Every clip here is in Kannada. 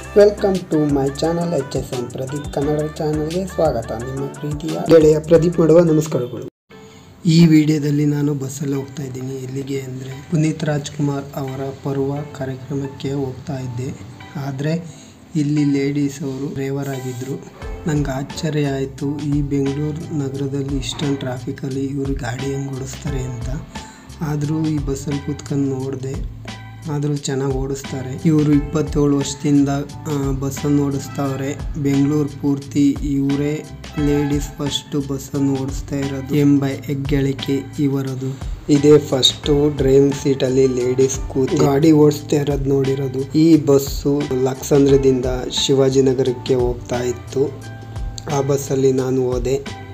welcome to my channel H S N Pradeep Kannada ಚಾನಲ್ಗೆ ಸ್ವಾಗತ ನಿಮ್ಮ ಪ್ರೀತಿಯ ಗೆಳೆಯ ಪ್ರದೀಪ್ ಮಾಡುವ ನಮಸ್ಕಾರಗಳು ಈ ವಿಡಿಯೋದಲ್ಲಿ ನಾನು ಬಸ್ಸಲ್ಲಿ ಹೋಗ್ತಾ ಇದ್ದೀನಿ ಎಲ್ಲಿಗೆ ಅಂದರೆ ಪುನೀತ್ ರಾಜ್ಕುಮಾರ್ ಅವರ ಪರ್ವ ಕಾರ್ಯಕ್ರಮಕ್ಕೆ ಹೋಗ್ತಾ ಇದ್ದೆ ಆದರೆ ಇಲ್ಲಿ ಲೇಡೀಸ್ ಅವರು ಡ್ರೈವರ್ ಆಗಿದ್ದರು ನಂಗೆ ಆಶ್ಚರ್ಯ ಆಯಿತು ಈ ಬೆಂಗಳೂರು ನಗರದಲ್ಲಿ ಇಷ್ಟೊಂದು ಟ್ರಾಫಿಕಲ್ಲಿ ಇವರು ಗಾಡಿ ಹೆಂಗೆ ಓಡಿಸ್ತಾರೆ ಅಂತ ಆದರೂ ಈ ಬಸ್ಸಲ್ಲಿ ಕೂತ್ಕೊಂಡು ನೋಡಿದೆ ಆದರೂ ಚೆನ್ನಾಗಿ ಓಡಿಸ್ತಾರೆ ಇವರು ಇಪ್ಪತ್ತೇಳು ವರ್ಷದಿಂದ ಆ, ಬಸ್ಸನ್ನು ಓಡಿಸ್ತಾವ್ರೆ ಬೆಂಗಳೂರು ಪೂರ್ತಿ ಇವರೇ ಲೇಡೀಸ್ ಫಸ್ಟ್ ಬಸ್ಸನ್ನು ಓಡಿಸ್ತಾ ಇರೋದು ಎಂಬ ಹೆಗ್ಗಳಿಕೆ ಇವರದು ಇದೇ ಫಸ್ಟು ಡ್ರೈವಿಂಗ್ ಸೀಟಲ್ಲಿ ಲೇಡೀಸ್ ಕೂತು ಗಾಡಿ ಓಡಿಸ್ತಾ ಇರೋದು ನೋಡಿರೋದು ಈ ಬಸ್ಸು ಲಕ್ಸಂದ್ರದಿಂದ ಶಿವಾಜಿನಗರಕ್ಕೆ ಹೋಗ್ತಾ ಇತ್ತು ಆ ಬಸ್ಸಲ್ಲಿ ನಾನು ಹೋದೆ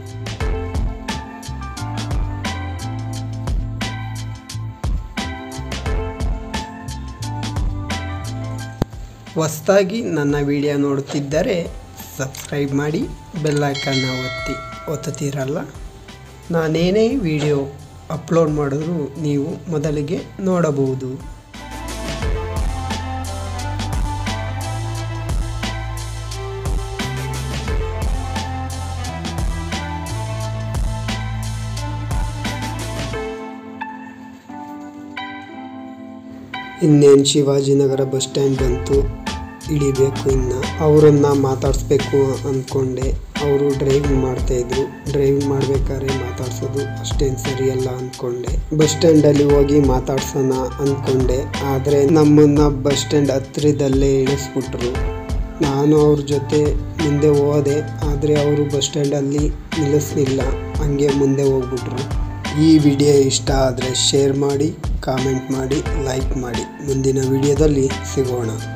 ಹೊಸ್ದಾಗಿ ನನ್ನ ವಿಡಿಯೋ ನೋಡುತ್ತಿದ್ದರೆ ಸಬ್ಸ್ಕ್ರೈಬ್ ಮಾಡಿ ಬೆಲ್ಲೈಕನ್ನ ಒತ್ತಿ ಒತ್ತುತ್ತೀರಲ್ಲ ನಾನೇನೇ ವಿಡಿಯೋ ಅಪ್ಲೋಡ್ ಮಾಡಿದ್ರೂ ನೀವು ಮೊದಲಿಗೆ ನೋಡಬಹುದು ಇನ್ನೇನು ಶಿವಾಜಿನಗರ ಬಸ್ ಸ್ಟ್ಯಾಂಡ್ ಬಂತು ಇಳಿಬೇಕು ಇನ್ನು ಅವರನ್ನ ಮಾತಾಡಿಸ್ಬೇಕು ಅಂದ್ಕೊಂಡೆ ಅವರು ಡ್ರೈವಿಂಗ್ ಮಾಡ್ತಾಯಿದ್ರು ಡ್ರೈವಿಂಗ್ ಮಾಡ್ಬೇಕಾದ್ರೆ ಮಾತಾಡ್ಸೋದು ಅಷ್ಟೇನು ಸರಿಯಲ್ಲ ಅಂದ್ಕೊಂಡೆ ಬಸ್ ಸ್ಟ್ಯಾಂಡಲ್ಲಿ ಹೋಗಿ ಮಾತಾಡ್ಸೋಣ ಅಂದ್ಕೊಂಡೆ ಆದರೆ ನಮ್ಮನ್ನು ಬಸ್ ಸ್ಟ್ಯಾಂಡ್ ಹತ್ತಿರದಲ್ಲೇ ಇಳಿಸ್ಬಿಟ್ರು ನಾನು ಅವ್ರ ಜೊತೆ ಮುಂದೆ ಹೋದೆ ಆದರೆ ಅವರು ಬಸ್ ಸ್ಟ್ಯಾಂಡಲ್ಲಿ ನಿಲ್ಲಿಸ್ಲಿಲ್ಲ ಹಂಗೆ ಮುಂದೆ ಹೋಗ್ಬಿಟ್ರು ಈ ವಿಡಿಯೋ ಇಷ್ಟ ಆದರೆ ಶೇರ್ ಮಾಡಿ ಕಾಮೆಂಟ್ ಮಾಡಿ ಲೈಕ್ ಮಾಡಿ ಮುಂದಿನ ವಿಡಿಯೋದಲ್ಲಿ ಸಿಗೋಣ